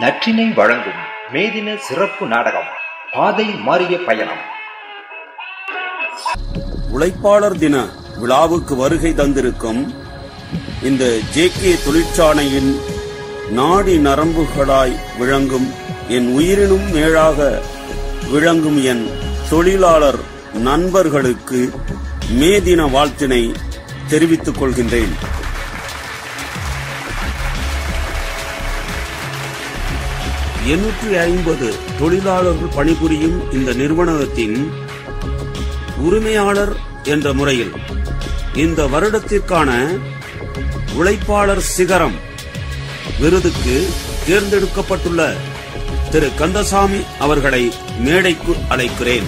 நற்றினை வழங்கும் மேதின சிறப்பு நாடகம் பாதை மாறிய பயணம் உழைப்பாளர் தின விழாவுக்கு வருகை தந்திருக்கும் இந்த ஜேகே தொழிற்சாலையின் நாடி நரம்புகளாய் விளங்கும் என் உயிரினும் மேலாக விளங்கும் என் தொழிலாளர் நண்பர்களுக்கு மே தின வாழ்த்தினை தெரிவித்துக் கொள்கின்றேன் எண்ணூற்றி ஐம்பது தொழிலாளர்கள் பணிபுரியும் இந்த நிறுவனத்தின் உரிமையாளர் என்ற முறையில் இந்த வருடத்திற்கான உழைப்பாளர் சிகரம் விருதுக்கு தேர்ந்தெடுக்கப்பட்டுள்ள திரு கந்தசாமி அவர்களை மேடைக்கு அழைக்கிறேன்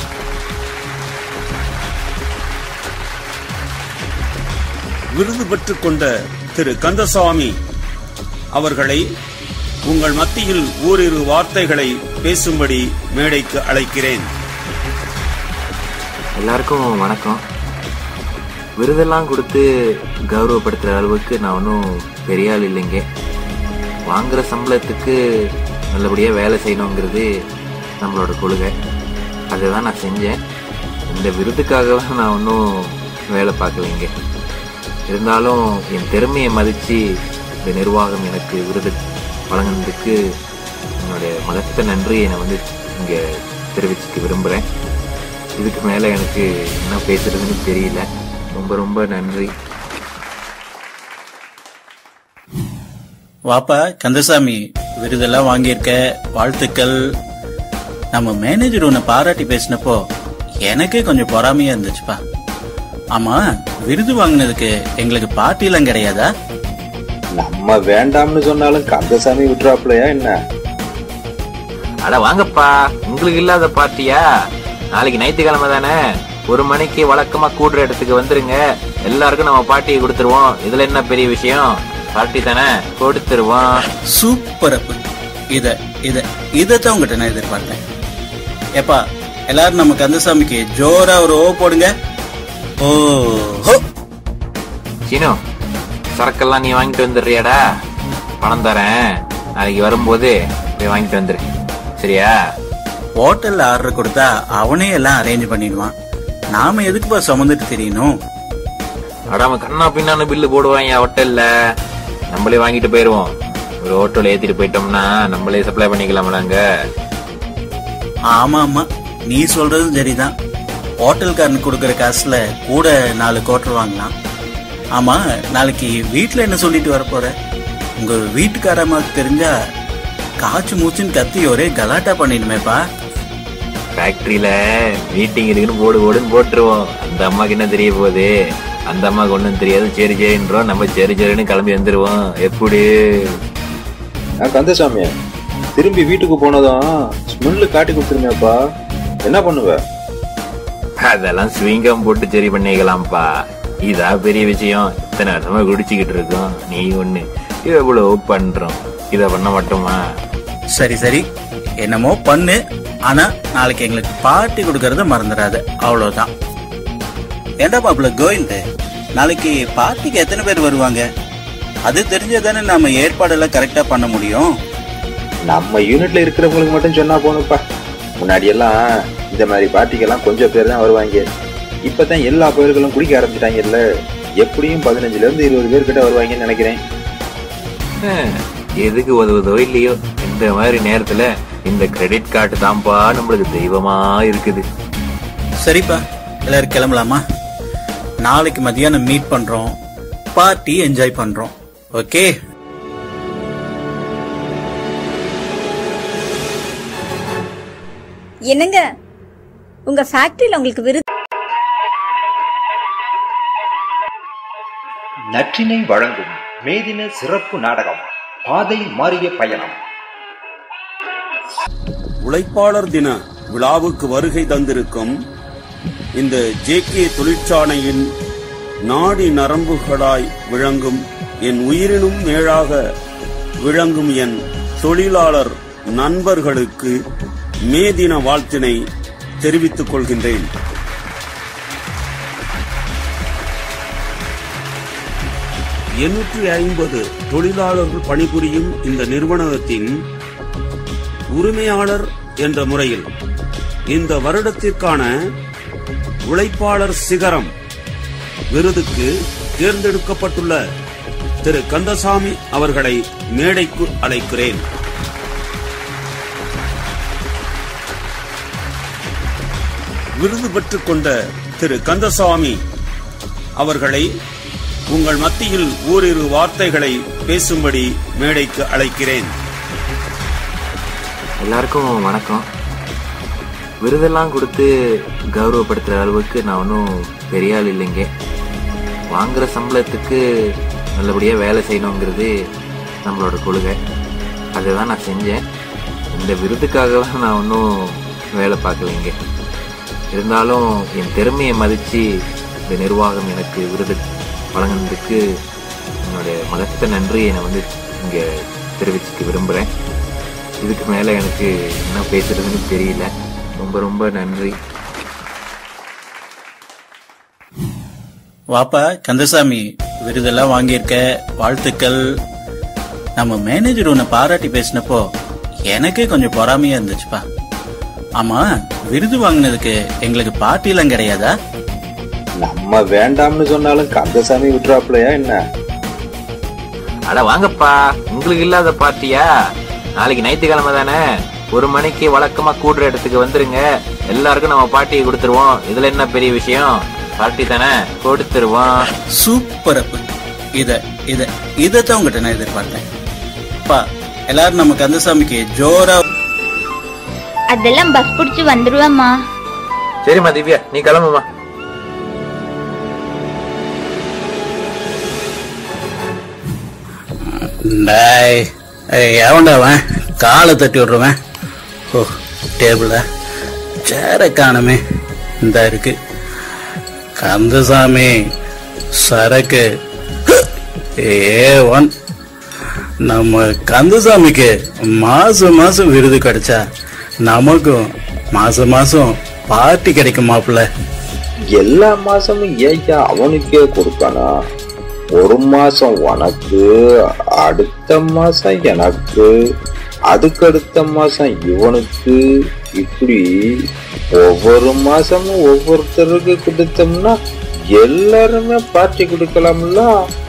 விருது பெற்றுக் கொண்ட திரு கந்தசாமி அவர்களை உங்கள் மத்தியில் ஓரிரு வார்த்தைகளை பேசும்படி மேடைக்கு அழைக்கிறேன் எல்லாருக்கும் வணக்கம் விருதெல்லாம் கொடுத்து கௌரவப்படுத்துற அளவுக்கு நான் ஒன்றும் பெரிய ஆள் இல்லைங்க வாங்குற சம்பளத்துக்கு நல்லபடியாக வேலை செய்யணுங்கிறது நம்மளோட கொள்கை அதுதான் நான் செஞ்சேன் இந்த விருதுக்காகலாம் நான் ஒன்றும் வேலை பார்க்கலைங்க இருந்தாலும் என் திறமையை மதித்து இந்த நிர்வாகம் எனக்கு விருது வழங்கினதுக்கு என்னுடைய மகத்த நன்றியை நான் வந்து இங்கே தெரிவிச்சுக்க விரும்புகிறேன் இதுக்கு மேலே எனக்கு என்ன பேசுறதுன்னு தெரியல ரொம்ப ரொம்ப நன்றி வாப்பா கந்தசாமி விருதெல்லாம் வாங்கியிருக்க வாழ்த்துக்கள் நம்ம மேனேஜர் உன்னை பாராட்டி பேசினப்போ எனக்கே கொஞ்சம் பொறாமையா இருந்துச்சுப்பா ஆமா விருது வாங்கினதுக்கு எங்களுக்கு பார்ட்டிலாம் கிடையாதா நம்ம வேண்டாம்னு சொன்னாலும் கந்தசாமி விட்டுறாப்லையா என்ன அட வாங்கப்பா உங்களுக்கு இல்லாத பார்ட்டியா நாளைக்கு ஞாயிற்றுக்கிழமை தானே ஒரு மணிக்கு வழக்கமா கூடுற இடத்துக்கு வந்துருங்க எல்லாருக்கும் நம்ம பார்ட்டியை கொடுத்துருவோம் இதுல என்ன பெரிய விஷயம் பார்ட்டி தானே கொடுத்துருவோம் சூப்பர் அப்பு இத இத இதத்தான் உங்ககிட்ட நான் எதிர்பார்த்தேன் ஏப்பா எல்லாரும் நம்ம கந்தசாமிக்கு ஜோரா ஒரு ஓ போடுங்க ஓ ஹோ சீனு சரக்கெல்லாம் நீ வாங்கிட்டு வந்துடுறியாடா பணம் தரேன் நாளைக்கு வரும்போது போய் வாங்கிட்டு வந்துரு சரியா ஹோட்டல்ல ஆர்டர் கொடுத்தா அவனே எல்லாம் அரேஞ்ச் பண்ணிடுவான் நாம எதுக்குப்பா சுமந்துட்டு தெரியணும் அடாம கண்ணா பின்னான்னு பில்லு போடுவாங்க ஹோட்டல்ல நம்மளே வாங்கிட்டு போயிருவோம் ஒரு ஹோட்டல் ஏத்திட்டு போயிட்டோம்னா நம்மளே சப்ளை பண்ணிக்கலாம்லாங்க ஆமா ஆமா நீ சொல்றதும் சரிதான் ஹோட்டல்காரனுக்கு கொடுக்கற காசுல கூட நாலு கோட்டர் வாங்கலாம் ஆமா நாளைக்கு வீட்ல என்ன சொல்லிட்டு வர போற உங்க வீட்டுக்காரம்மாக்கு தெரிஞ்சா காய்ச்சி மூச்சுன்னு கத்தி ஒரே கலாட்டா பண்ணிடுமேப்பா ஃபேக்டரியில மீட்டிங் இருக்குன்னு போடு போடுன்னு போட்டுருவோம் அந்த அம்மாக்கு என்ன தெரிய போகுது அந்த அம்மாக்கு ஒண்ணும் தெரியாது சரி சரின்றோம் நம்ம சரி சரின்னு கிளம்பி வந்துருவோம் எப்படி நான் கந்தசாமி திரும்பி வீட்டுக்கு போனதும் ஸ்மெல்லு காட்டி கொடுத்துருமேப்பா என்ன பண்ணுவ அதெல்லாம் ஸ்விங்கம் போட்டு சரி பண்ணிக்கலாம்ப்பா இதா பெரிய விஷயம் இத்தனை வருஷமா குடிச்சுக்கிட்டு இருக்கோம் நீ ஒண்ணு எவ்வளவு பண்றோம் இத பண்ண மாட்டோமா சரி சரி என்னமோ பண்ணு ஆனா நாளைக்கு எங்களுக்கு பார்ட்டி கொடுக்கறத மறந்துடாத அவ்வளவுதான் ஏண்டா மாப்பிள்ள கோவிந்த் நாளைக்கு பார்ட்டிக்கு எத்தனை பேர் வருவாங்க அது தெரிஞ்சதானே நாம ஏற்பாடெல்லாம் கரெக்டா பண்ண முடியும் நம்ம யூனிட்ல இருக்கிறவங்களுக்கு மட்டும் சொன்னா போகணும்ப்பா முன்னாடி எல்லாம் இந்த மாதிரி பார்ட்டிக்கெல்லாம் கொஞ்சம் பேர் தான் வருவாங்க இப்பதான் எல்லா பேர்களும் குடிக்க ஆரம்பிச்சிட்டாங்கல்ல எப்படியும் பதினஞ்சுல இருந்து இருபது பேர் கிட்ட வருவாங்கன்னு நினைக்கிறேன் ஹம், எதுக்கு உதவுதோ இல்லையோ இந்த மாதிரி நேரத்துல இந்த கிரெடிட் கார்டு தான்ப்பா நம்மளுக்கு தெய்வமா இருக்குது சரிப்பா எல்லாரும் கிளம்பலாமா நாளைக்கு மதியானம் மீட் பண்றோம் பார்ட்டி என்ஜாய் பண்றோம் ஓகே என்னங்க உங்க ஃபேக்டரியில உங்களுக்கு விருது நற்றினை வழங்கும் மேதின சிறப்பு நாடகம் பாதை மாறிய பயணம் உழைப்பாளர் தின விழாவுக்கு வருகை தந்திருக்கும் இந்த ஜேகே தொழிற்சாலையின் நாடி நரம்புகளாய் விளங்கும் என் உயிரினும் மேலாக விளங்கும் என் தொழிலாளர் நண்பர்களுக்கு மே தின வாழ்த்தினை தெரிவித்துக் கொள்கின்றேன் எண்ணூற்றி ஐம்பது தொழிலாளர்கள் பணிபுரியும் இந்த நிறுவனத்தின் உரிமையாளர் என்ற முறையில் இந்த வருடத்திற்கான உழைப்பாளர் சிகரம் விருதுக்கு தேர்ந்தெடுக்கப்பட்டுள்ள திரு கந்தசாமி அவர்களை மேடைக்கு அழைக்கிறேன் விருது பெற்றுக் கொண்ட திரு கந்தசாமி அவர்களை உங்கள் மத்தியில் ஓரிரு வார்த்தைகளை பேசும்படி மேடைக்கு அழைக்கிறேன் எல்லாருக்கும் வணக்கம் விருதெல்லாம் கொடுத்து கௌரவப்படுத்துற அளவுக்கு நான் ஒன்றும் பெரிய ஆள் இல்லைங்க வாங்குற சம்பளத்துக்கு நல்லபடியா வேலை செய்யணுங்கிறது நம்மளோட கொள்கை அதை தான் நான் செஞ்சேன் இந்த விருதுக்காகலாம் நான் ஒன்றும் வேலை பார்க்கலைங்க இருந்தாலும் என் திறமையை மதித்து இந்த நிர்வாகம் எனக்கு விருது வழங்கினதுக்கு என்னுடைய மகத்த நன்றியை நான் வந்து இங்கே தெரிவிச்சுக்க விரும்புகிறேன் இதுக்கு மேலே எனக்கு என்ன பேசுறதுன்னு தெரியல ரொம்ப ரொம்ப நன்றி வாப்பா கந்தசாமி விருதெல்லாம் வாங்கியிருக்க வாழ்த்துக்கள் நம்ம மேனேஜர் உன்னை பாராட்டி பேசினப்போ எனக்கே கொஞ்சம் பொறாமையா இருந்துச்சுப்பா ஆமா விருது வாங்கினதுக்கு எங்களுக்கு பார்ட்டிலாம் கிடையாதா நம்ம வேண்டாம்னு சொன்னாலும் கந்தசாமி விட்டுறாப்லையா என்ன அட வாங்கப்பா உங்களுக்கு இல்லாத பார்ட்டியா நாளைக்கு ஞாயிற்றுக்கிழமை தானே ஒரு மணிக்கு வழக்கமா கூடுற இடத்துக்கு வந்துருங்க எல்லாருக்கும் நம்ம பார்ட்டியை கொடுத்துருவோம் இதுல என்ன பெரிய விஷயம் பார்ட்டி தானே கொடுத்துருவோம் சூப்பர் அப்பு இத இத இதத்தான் உங்ககிட்ட நான் எதிர்பார்த்தேன் அப்பா எல்லாரும் நம்ம கந்தசாமிக்கு ஜோரா அதெல்லாம் பஸ் பிடிச்சு வந்துருவேம்மா சரிம்மா திவ்யா நீ கிளம்புமா டேய் ஏய், எவன்டா அவன் காலை தட்டி விடுறவன் ஓ டேபிள சேர காணமே இந்த இருக்கு கந்தசாமி சரக்கு ஏ ஒன் நம்ம கந்தசாமிக்கு மாசம் மாசம் விருது கிடைச்சா நமக்கும் மாசம் மாசம் பார்ட்டி கிடைக்கும் மாப்பிள்ள எல்லா மாசமும் ஏய்யா அவனுக்கே கொடுப்பானா ஒரு மாசம் உனக்கு அடுத்த மாசம் எனக்கு அதுக்கு அடுத்த மாசம் இவனுக்கு இப்படி ஒவ்வொரு மாசமும் ஒவ்வொருத்தருக்கு கொடுத்தோம்னா எல்லாருமே பார்ட்டி கொடுக்கலாம்ல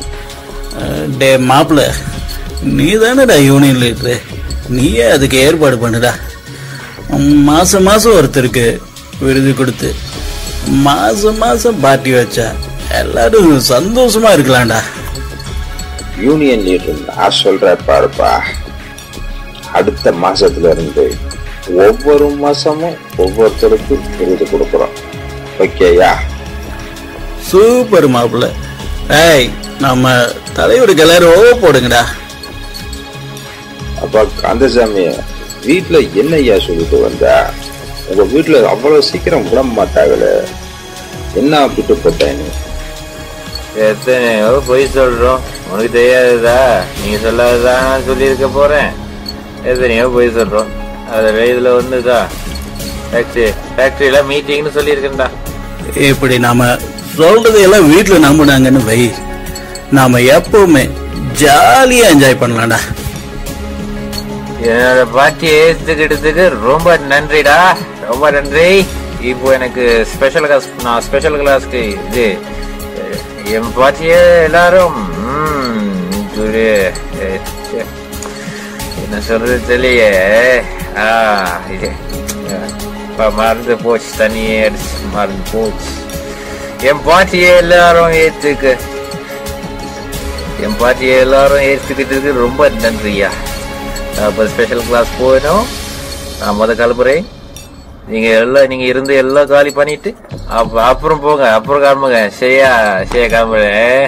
டே மாப்பிள்ள நீ தானடா யூனியன் லீடரு நீயே அதுக்கு ஏற்பாடு பண்ணுடா மாசம் மாசம் ஒருத்தருக்கு விருது கொடுத்து மாசம் மாசம் பார்ட்டி வச்சா எல்லாரும் சந்தோஷமா இருக்கலாம்டா யூனியன் லீடர் நான் சொல்றேன் பாருப்பா அடுத்த மாசத்துல இருந்து ஒவ்வொரு மாசமும் ஒவ்வொருத்தருக்கு விருது கொடுக்குறோம் ஓகேயா சூப்பர் மாப்பிள்ள ஏய் நம்ம தலைவருக்கு எல்லாரும் ஓ போடுங்கடா அப்பா கந்தசாமி வீட்டுல என்னய்யா சொல்லிட்டு வந்த உங்க வீட்டுல அவ்வளவு சீக்கிரம் விட மாட்டாங்களே என்ன விட்டு போட்டேன்னு எத்தனையோ பொய் சொல்றோம் உனக்கு தெரியாததா நீ சொல்லாததான் சொல்லியிருக்க போறேன் எத்தனையோ பொய் சொல்றோம் அதுல இதுல வந்துதா ஃபேக்டரி ஃபேக்டரியில மீட்டிங்னு சொல்லியிருக்கேன்டா இப்படி நாம சொல்றதையெல்லாம் வீட்டுல நம்பினாங்கன்னு வை நாம எப்பவுமே ஜாலியா என்ஜாய் பண்ணலாம்டா என்னோட பாட்டியை ஏத்துக்கிட்டதுக்கு ரொம்ப நன்றிடா ரொம்ப நன்றி இப்போ எனக்கு ஸ்பெஷல் கிளாஸ் நான் ஸ்பெஷல் கிளாஸ்க்கு இது அஹ், என் பாட்டிய எல்லாரும் ம், ஒரு, அஹ், ச்சே, என்ன சொல்றது தெரியலையே ஆ இது அஹ், இப்ப மறந்து போச்சு தண்ணியே அடிச்சு மறந்து போச்சு என் பாட்டியை எல்லாரும் ஏத்துக்க என் பாட்டியை எல்லாரும் ஏத்துக்கிட்டதுக்கு ரொம்ப நன்றியா அப்போ ஸ்பெஷல் கிளாஸ் போயிடும் நான் முத கிளம்புறேன் நீங்க எல்லாம் நீங்க இருந்து எல்லாம் காலி பண்ணிட்டு அப்ப அப்புறம் போங்க அப்புறம் கிளம்புங்க சரியா சரியா கிளம்புறேன்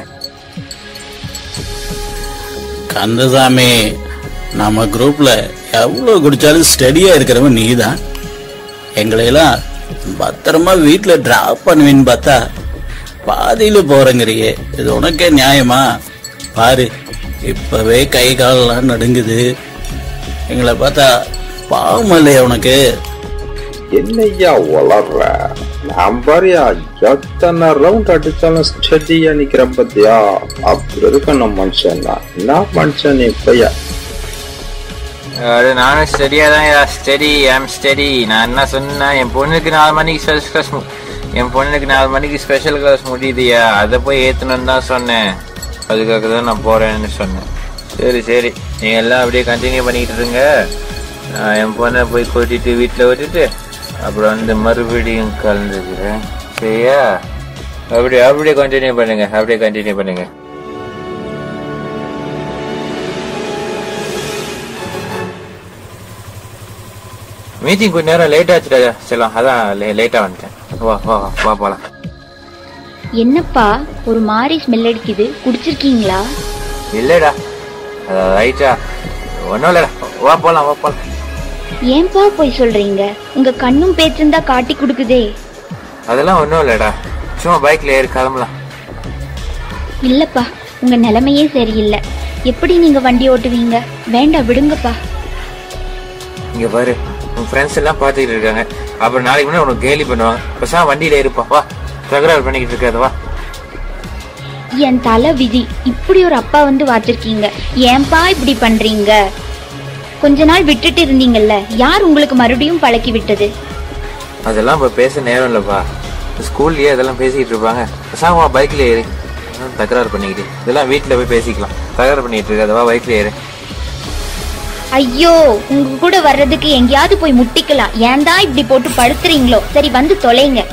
கந்தசாமி நம்ம குரூப்ல எவ்வளவு குடிச்சாலும் ஸ்டடியா இருக்கிறவன் நீதான் எங்களையெல்லாம் பத்திரமா வீட்டுல டிராப் பண்ணுவேன்னு பார்த்தா பாதியில போறேங்கிறியே இது உனக்கே நியாயமா பாரு இப்பவே கை காலெல்லாம் நடுங்குது எங்களை பார்த்தா பாவம் இல்லையா உனக்கு என்னய்யா வளர்ற நான் பாரியா எத்தனை ரவுண்ட் அடிச்சாலும் ஸ்டடியா நிக்கிறேன் பத்தியா அப்படி இருக்கணும் மனுஷன் நான் என்ன மனுஷன் நீ பையா அது நானும் ஸ்டடியா தான் ஸ்டடி ஐம் ஸ்டடி நான் என்ன சொன்னேன் என் பொண்ணுக்கு நாலு மணிக்கு ஸ்பெஷல் கிளாஸ் என் பொண்ணுக்கு நாலு மணிக்கு ஸ்பெஷல் கிளாஸ் முடியுதுயா அதை போய் ஏற்றணும்னு தான் சொன்னேன் அதுக்காக தான் நான் போறேன்னு சொன்னேன் சரி சரி நீங்க எல்லாம் அப்படியே கண்டினியூ பண்ணிக்கிட்டு இருங்க நான் என் பொண்ணை போய் கூட்டிட்டு வீட்டில் விட்டுட்டு அப்புறம் வந்து மறுபடியும் கலந்துக்கிறேன் சரியா அப்படியே அப்படியே கண்டினியூ பண்ணுங்க அப்படியே கண்டினியூ பண்ணுங்க மீட்டிங் கொஞ்ச நேரம் லேட் ஆச்சுடா செல்லம் அதான் லேட்டா வந்துட்டேன் வா வா வா, வா போலாம் என்னப்பா ஒரு மாதிரி ஸ்மெல் அடிக்குது குடிச்சிருக்கீங்களா இல்லடா ரைட்டா ஒன்றும் இல்லடா வா போலாம் வா போலாம் ஏன்பா போய் சொல்றீங்க உங்க கண்ணும் பேச்சும் தான் காட்டி கொடுக்குதே அதெல்லாம் ஒன்றும் இல்லடா சும்மா பைக்ல ஏறி கிளம்பலாம் இல்லப்பா உங்க நிலைமையே சரியில்லை எப்படி நீங்க வண்டி ஓட்டுவீங்க வேண்டாம் விடுங்கப்பா இங்க பாரு உன் ஃப்ரெண்ட்ஸ் எல்லாம் பார்த்துக்கிட்டு இருக்காங்க அப்புறம் நாளைக்கு முன்னாடி உனக்கு கேலி பண்ணுவாங்க பேசாம வண்டியில இருப்பா வா தகராறு பண்ணிக்கிட்டு இருக்காது வா என் தலை விதி இப்படி ஒரு அப்பா வந்து வாச்சிருக்கீங்க ஏன்பா இப்படி பண்றீங்க கொஞ்ச நாள் விட்டுட்டு இருந்தீங்கல்ல யார் உங்களுக்கு மறுபடியும் பழக்கி விட்டது அதெல்லாம் இப்ப பேச நேரம் இல்லப்பா ஸ்கூல்லயே அதெல்லாம் பேசிக்கிட்டு இருப்பாங்க பேசாம வா பைக்ல ஏறி ஒண்ணும் தகராறு பண்ணிக்கிட்டு இதெல்லாம் வீட்டுல போய் பேசிக்கலாம் தகராறு பண்ணிட்டு இருக்காது வா பைக்ல ஏறு ஐயோ உங்க கூட வர்றதுக்கு எங்கேயாவது போய் முட்டிக்கலாம் ஏன் தான் இப்படி போட்டு படுத்துறீங்களோ சரி வந்து தொலைங்க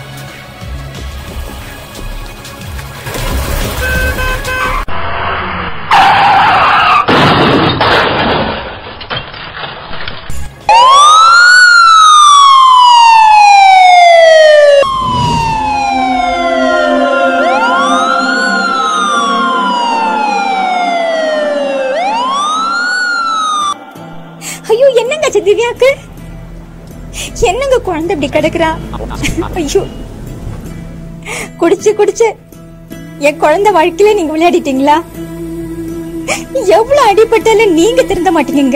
ஐயோ என்னங்க ஆச்சு திவ்யாக்கு என்னங்க குழந்தை இப்படி கிடக்குறா ஐயோ குடிச்சு குடிச்சு என் குழந்தை வாழ்க்கையில நீங்க விளையாடிட்டீங்களா எவ்வளவு அடிபட்டாலும் நீங்க திருந்த மாட்டீங்க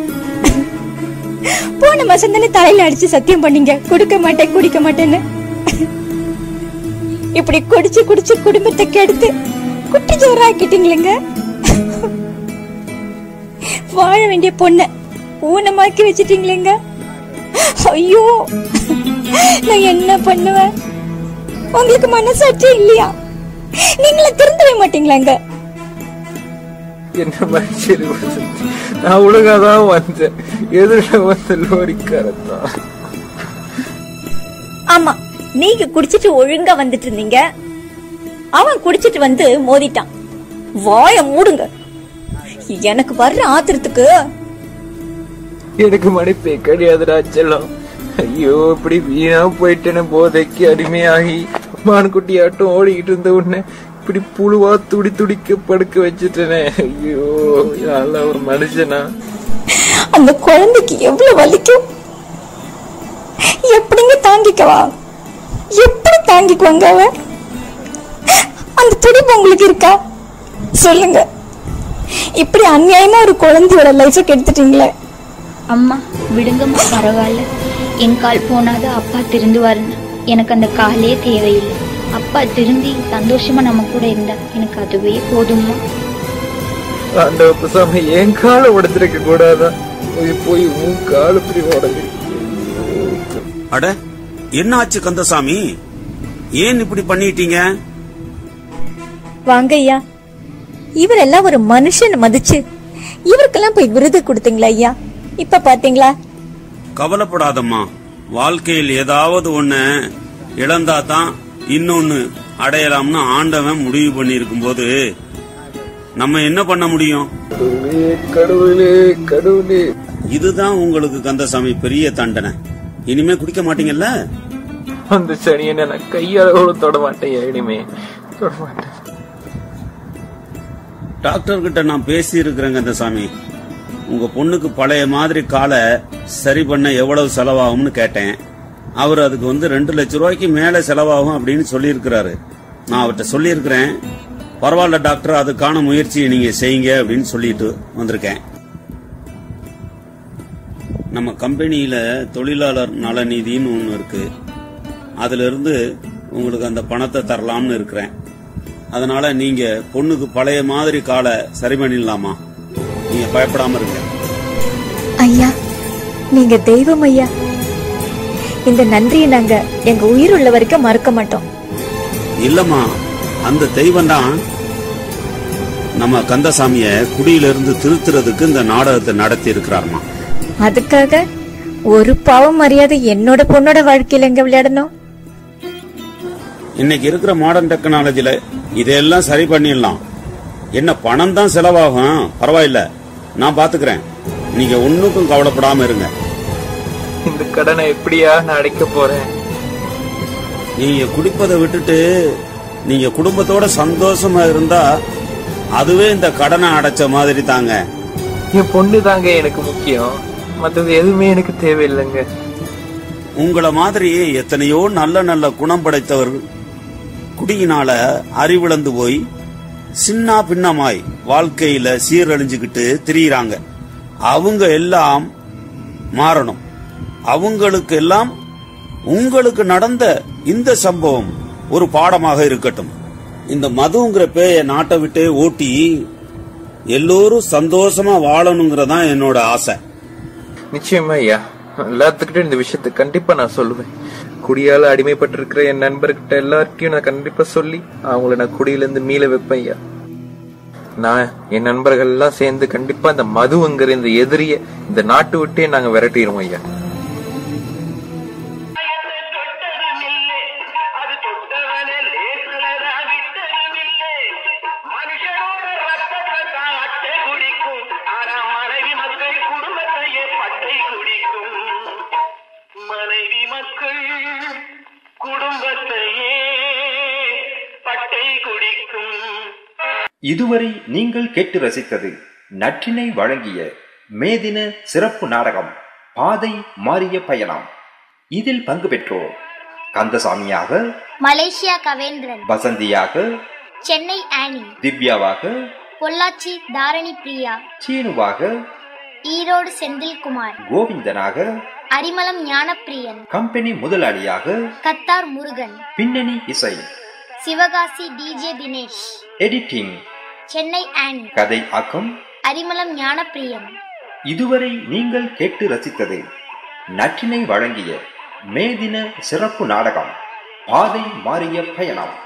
போன மாசம் தானே தலையில அடிச்சு சத்தியம் பண்ணீங்க குடுக்க மாட்டேன் குடிக்க மாட்டேன்னு இப்படி குடிச்சு குடிச்சு குடும்பத்தை கெடுத்து குட்டி ஜோராக்கிட்டீங்களேங்க வாழ வேண்டிய பொண்ண ஊனமாக்கி வச்சிட்டீங்களேங்க ஐயோ நான் என்ன பண்ணுவேன் உங்களுக்கு மனசாட்சி இல்லையா நீங்களே திருந்தவே மாட்டீங்களாங்க என்ன மனுஷன் நான் ஒழுங்காதான் வந்தேன் எதிர வந்து லோரிக்காரத்தான் ஆமா நீங்க குடிச்சிட்டு ஒழுங்கா வந்துட்டு இருந்தீங்க அவன் குடிச்சிட்டு வந்து மோதிட்டான் வாய மூடுங்க எனக்கு வர்ற ஆத்திரத்துக்கு எனக்கு மடிப்பே கிடையாதுடா செல்லம் ஐயோ இப்படி வீணா போயிட்டேன்னு போதைக்கு அடிமையாகி மான்குட்டியாட்டம் ஓடிக்கிட்டு இருந்த உடனே இப்படி புழுவா துடி துடிக்க படுக்க வச்சுட்டேனே ஐயோ யாழ்லா ஒரு மனுஷனா அந்த குழந்தைக்கு எவ்வளவு வலிக்கும் எப்படிங்க தாங்கிக்கவா எப்படி தாங்கிக்குவாங்க அவ அந்த துடிப்பு உங்களுக்கு இருக்கா சொல்லுங்க இப்படி அநியாயமா ஒரு குழந்தையோட லைஃப கெடுத்துட்டீங்களே அம்மா விடுங்கம்மா பரவாயில்ல என் கால் போனாதான் அப்பா திருந்துவாருன்னு எனக்கு அந்த காலே தேவையில்லை அப்பா திருந்தி சந்தோஷமா நம்ம கூட இருந்தா எனக்கு அதுவே போதும்மா ஆண்டவ பேசாம என் காலை உடைச்சிருக்க கூடாதா போய் போய் உன் கால் இப்படி உடஞ்சிருக்கு அட என்ன ஆச்சு கந்தசாமி ஏன் இப்படி பண்ணிட்டீங்க வாங்க ஐயா இவரெல்லாம் ஒரு மனுஷன் மதிச்சு இவருக்கெல்லாம் போய் விருது கொடுத்தீங்களா ஐயா இப்ப பாத்தீங்களா கவலைப்படாதம்மா வாழ்க்கையில் ஏதாவது ஒண்ணு இழந்தா தான் இன்னொன்னு அடையலாம்னு ஆண்டவன் முடிவு பண்ணி போது நம்ம என்ன பண்ண முடியும் கடவுளே கடவுளே கடவுளே இதுதான் உங்களுக்கு கந்தசாமி பெரிய தண்டனை இனிமே குடிக்க மாட்டீங்கல்ல அந்த சனியனை நான் கையால கூட தொட மாட்டேன் இனிமே தொட மாட்டேன் டாக்டர் கிட்ட நான் பேசி இருக்கிறேன் கந்தசாமி உங்க பொண்ணுக்கு பழைய மாதிரி காலை சரி பண்ண எவ்வளவு செலவாகும்னு கேட்டேன் அவர் அதுக்கு வந்து ரெண்டு லட்சம் ரூபாய்க்கு மேல செலவாகும் அப்படின்னு சொல்லியிருக்கிறாரு நான் அவர்கிட்ட சொல்லியிருக்கிறேன் பரவாயில்ல டாக்டர் அதுக்கான முயற்சியை நீங்க செய்யுங்க அப்படின்னு சொல்லிட்டு வந்திருக்கேன் நம்ம கம்பெனியில தொழிலாளர் நலநிதின்னு ஒன்று இருக்கு அதுல இருந்து உங்களுக்கு அந்த பணத்தை தரலாம்னு இருக்கிறேன் அதனால நீங்க பொண்ணுக்கு பழைய மாதிரி காலை சரி பண்ணிடலாமா நீங்க பயப்படாம இருங்க ஐயா நீங்க தெய்வம் ஐயா இந்த நன்றியை நாங்க எங்க உயிர் உள்ள வரைக்கும் மறக்க மாட்டோம் இல்லம்மா அந்த தெய்வம் தான் நம்ம கந்தசாமிய குடியிலிருந்து திருத்துறதுக்கு இந்த நாடகத்தை நடத்தி இருக்கிறாருமா அதுக்காக ஒரு பாவம் மரியாதை என்னோட பொண்ணோட வாழ்க்கையில எங்க விளையாடணும் இன்னைக்கு இருக்கிற மாடர்ன் டெக்னாலஜில இதையெல்லாம் சரி பண்ணிடலாம் என்ன பணம் தான் செலவாகும் பரவாயில்ல நான் பாத்துக்கிறேன் நீங்க ஒண்ணுக்கும் கவலைப்படாம இருங்க இந்த கடனை எப்படியா நான் அடைக்க போறேன் நீங்க குடிப்பதை விட்டுட்டு நீங்க குடும்பத்தோட சந்தோஷமா இருந்தா அதுவே இந்த கடனை அடைச்ச மாதிரி தாங்க என் பொண்ணு தாங்க எனக்கு முக்கியம் மத்தது எதுவுமே எனக்கு தேவையில்லைங்க உங்கள மாதிரி எத்தனையோ நல்ல நல்ல குணம் படைத்தவர்கள் குடியினால அறிவிழந்து போய் சின்ன பின்னமாய் வாழ்க்கையில சீரழிஞ்சுக்கிட்டு திரியிறாங்க அவங்க எல்லாம் மாறணும் அவங்களுக்கு எல்லாம் உங்களுக்கு நடந்த இந்த சம்பவம் ஒரு பாடமாக இருக்கட்டும் இந்த மதுங்கிற பேய நாட்டை விட்டே ஓட்டி எல்லோரும் சந்தோஷமா வாழணுங்கிறதான் என்னோட ஆசை நிச்சயமா ஐயா எல்லாத்துக்கிட்ட இந்த விஷயத்தை கண்டிப்பா நான் சொல்லுவேன் குடியால அடிமைப்பட்டிருக்கிற என் நண்பர்கிட்ட எல்லார்கிட்டயும் நான் கண்டிப்பா சொல்லி அவங்கள நான் குடியில இருந்து மீள வைப்பேன் ஐயா நான் என் நண்பர்கள் எல்லாம் சேர்ந்து கண்டிப்பா இந்த மதுங்கிற இந்த எதிரிய இந்த நாட்டு விட்டே நாங்க விரட்டிடுவோம் ஐயா தொட்டதுமில்லை அது தொட்டவனே லேசுலதா விட்டதுமில்லை மனுஷனோட ரத்தத்தை தான் அட்டை குடிக்கும் ஆனா மனைவி மக்கள் குடும்பத்தையே பட்டை குடிக்கும் மனைவி மக்கள் குடும்பத்தையே பட்டை குடிக்கும் இதுவரை நீங்கள் கேட்டு ரசித்தது நற்றினை வழங்கிய மேதின சிறப்பு நாடகம் பாதை மாறிய பயணம் இதில் பங்கு பெற்றோர் கந்தசாமியாக மலேசியா கவேந்திரன் வசந்தியாக சென்னை ஆனி திவ்யாவாக பொள்ளாச்சி தாரணி பிரியா சீனுவாக ஈரோடு செந்தில்குமார் கோவிந்தனாக அரிமளம் ஞானப்பிரியன் கம்பெனி முதலாளியாக கத்தார் முருகன் பின்னணி இசை சிவகாசி டிஜே தினேஷ் எடிட்டிங் சென்னை ஆனி கதை ஆக்கம் அரிமளம் ஞானப்பிரியன் இதுவரை நீங்கள் கேட்டு ரசித்தது நற்றினை வழங்கிய மேதின சிறப்பு நாடகம் பாதை மாறிய பயணம்